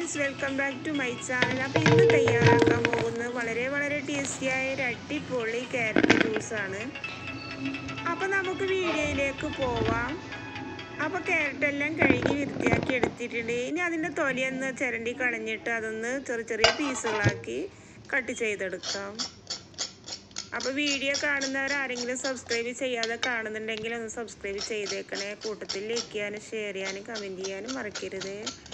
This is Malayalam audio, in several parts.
friends welcome back to my channel അപ്പോൾ ഇന്ന് തയ്യാറാക്കാൻ പോകുന്നത് വളരെ വളരെ ടേസ്റ്റിയായ ഒരു അടിപൊളി ക്യാരറ്റ് ജ്യൂസാണ് അപ്പോൾ നമുക്ക് വീഡിയോയിലേക്ക് പോവാം അപ്പോൾ ക്യാരറ്റ് എല്ലാം കഴുകി വൃത്തിയാക്കി എടുത്തിട്ടുണ്ട് ഇനി അതിൻ്റെ തൊലിയൊന്ന് ചിരണ്ടി കളഞ്ഞിട്ട് അതൊന്ന് ചെറിയ ചെറിയ പീസുകളാക്കി കട്ട് ചെയ്തെടുക്കാം അപ്പോൾ വീഡിയോ കാണുന്നവർ ആരെങ്കിലും സബ്സ്ക്രൈബ് ചെയ്യാതെ കാണുന്നുണ്ടെങ്കിൽ ഒന്ന് സബ്സ്ക്രൈബ് ചെയ്തേക്കണേ കൂട്ടത്തിൽ ലൈക്ക് ചെയ്യാനും ഷെയർ ചെയ്യാനും കമൻറ്റ് ചെയ്യാനും മറക്കരുത്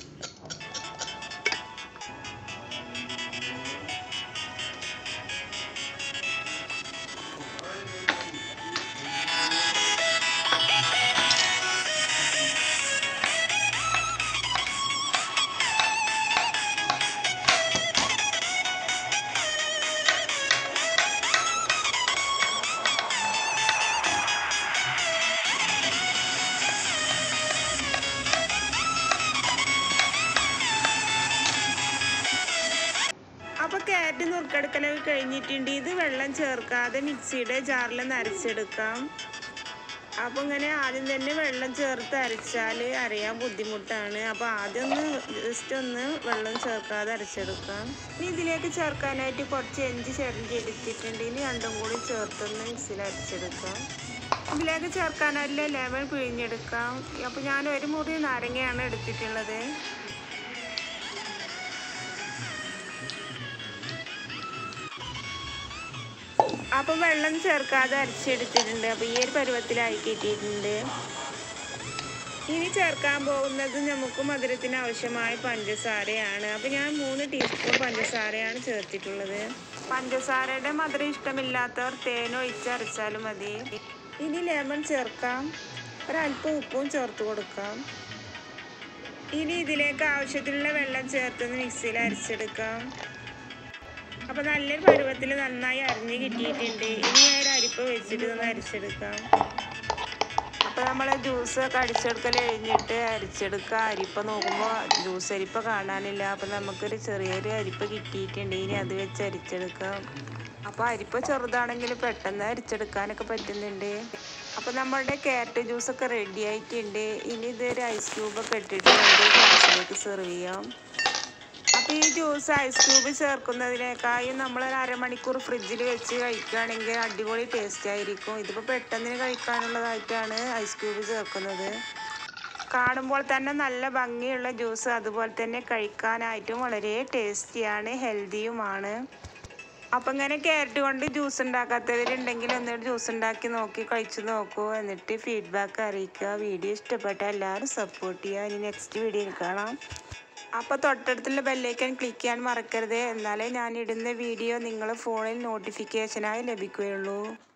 അപ്പോൾ ക്യാരറ്റ് നുറുക്കെടുക്കലൊക്കെ കഴിഞ്ഞിട്ടുണ്ട് ഇത് വെള്ളം ചേർക്കാതെ മിക്സിയുടെ ജാറിൽ അരച്ചെടുക്കാം അപ്പോൾ ഇങ്ങനെ ആദ്യം തന്നെ വെള്ളം ചേർത്ത് അരച്ചാൽ അറിയാൻ ബുദ്ധിമുട്ടാണ് അപ്പോൾ ആദ്യം ഒന്ന് ജസ്റ്റ് ഒന്ന് വെള്ളം ചേർക്കാതെ അരച്ചെടുക്കാം ഇനി ഇതിലേക്ക് ചേർക്കാനായിട്ട് കുറച്ച് എഞ്ചി ചേർന്ന് എടുത്തിട്ടുണ്ട് ഇനി രണ്ടും കൂടി ചേർത്തൊന്ന് മിക്സിയിൽ അരച്ചെടുക്കാം ഇതിലേക്ക് ചേർക്കാനായിട്ട് ലെമൺ പിഴിഞ്ഞെടുക്കാം അപ്പോൾ ഞാൻ ഒരു മുറി നാരങ്ങയാണ് എടുത്തിട്ടുള്ളത് അപ്പം വെള്ളം ചേർക്കാതെ അരച്ചെടുത്തിട്ടുണ്ട് അപ്പോൾ ഈ ഒരു പരുവത്തിലായി കിട്ടിയിട്ടുണ്ട് ഇനി ചേർക്കാൻ പോകുന്നത് നമുക്ക് മധുരത്തിന് ആവശ്യമായ പഞ്ചസാരയാണ് അപ്പോൾ ഞാൻ മൂന്ന് ടീസ്പൂൺ പഞ്ചസാരയാണ് ചേർത്തിട്ടുള്ളത് പഞ്ചസാരയുടെ മധുരം ഇഷ്ടമില്ലാത്തവർ തേൻ ഒഴിച്ചരച്ചാലും മതി ഇനി ലെമൺ ചേർക്കാം ഒരല്പം ഉപ്പും ചേർത്ത് കൊടുക്കാം ഇനി ഇതിലേക്ക് ആവശ്യത്തിനുള്ള വെള്ളം ചേർത്തൊന്ന് മിക്സിയിൽ അരച്ചെടുക്കാം അപ്പോൾ നല്ലൊരു പരുവത്തിൽ നന്നായി അരിഞ്ഞ് കിട്ടിയിട്ടുണ്ട് ഇനി ഞാൻ ഒരു അരിപ്പ് വെച്ചിട്ട് ഒന്ന് അരിച്ചെടുക്കാം അപ്പോൾ നമ്മൾ ജ്യൂസ് ഒക്കെ അടിച്ചെടുക്കൽ കഴിഞ്ഞിട്ട് അരിച്ചെടുക്കുക അരിപ്പ നോക്കുമ്പോൾ ജ്യൂസ് അരിപ്പ കാണാനില്ല അപ്പോൾ നമുക്കൊരു ചെറിയൊരു അരിപ്പ കിട്ടിയിട്ടുണ്ട് ഇനി അത് വെച്ച് അരിച്ചെടുക്കാം അപ്പോൾ അരിപ്പ ചെറുതാണെങ്കിൽ പെട്ടെന്ന് അരിച്ചെടുക്കാനൊക്കെ പറ്റുന്നുണ്ട് അപ്പോൾ നമ്മളുടെ ക്യാരറ്റ് ജ്യൂസൊക്കെ റെഡി ആയിട്ടുണ്ട് ഇനി ഇതൊരു ഐസ് ക്യൂബൊക്കെ ഇട്ടിട്ട് നമുക്ക് ഗ്ലാസ്സിലേക്ക് സെർവ് ചെയ്യാം അപ്പോൾ ഈ ജ്യൂസ് ഐസ് ക്യൂബ് ചേർക്കുന്നതിനേക്കാളും നമ്മൾ ഒരു അരമണിക്കൂർ ഫ്രിഡ്ജിൽ വെച്ച് കഴിക്കുകയാണെങ്കിൽ അടിപൊളി ടേസ്റ്റ് ആയിരിക്കും ഇതിപ്പോൾ പെട്ടെന്ന് കഴിക്കാനുള്ളതായിട്ടാണ് ഐസ് ക്യൂബ് ചേർക്കുന്നത് കാണുമ്പോൾ തന്നെ നല്ല ഭംഗിയുള്ള ജ്യൂസ് അതുപോലെ തന്നെ കഴിക്കാനായിട്ടും വളരെ ടേസ്റ്റിയാണ് ഹെൽത്തിയുമാണ് അപ്പം ഇങ്ങനെ ക്യാരറ്റ് കൊണ്ട് ജ്യൂസ് ഉണ്ടാക്കാത്തവരുണ്ടെങ്കിൽ ഒന്നിട്ട് ജ്യൂസ് ഉണ്ടാക്കി നോക്കി കഴിച്ചു നോക്കൂ എന്നിട്ട് ഫീഡ്ബാക്ക് അറിയിക്കുക വീഡിയോ ഇഷ്ടപ്പെട്ട എല്ലാവരും സപ്പോർട്ട് ചെയ്യുക ഇനി നെക്സ്റ്റ് വീഡിയോയിൽ കാണാം അപ്പോൾ തൊട്ടടുത്തുള്ള ബെല്ലൈക്കൻ ക്ലിക്ക് ചെയ്യാൻ മറക്കരുത് എന്നാലേ ഞാൻ ഇടുന്ന വീഡിയോ നിങ്ങൾ ഫോണിൽ നോട്ടിഫിക്കേഷനായി ലഭിക്കുകയുള്ളൂ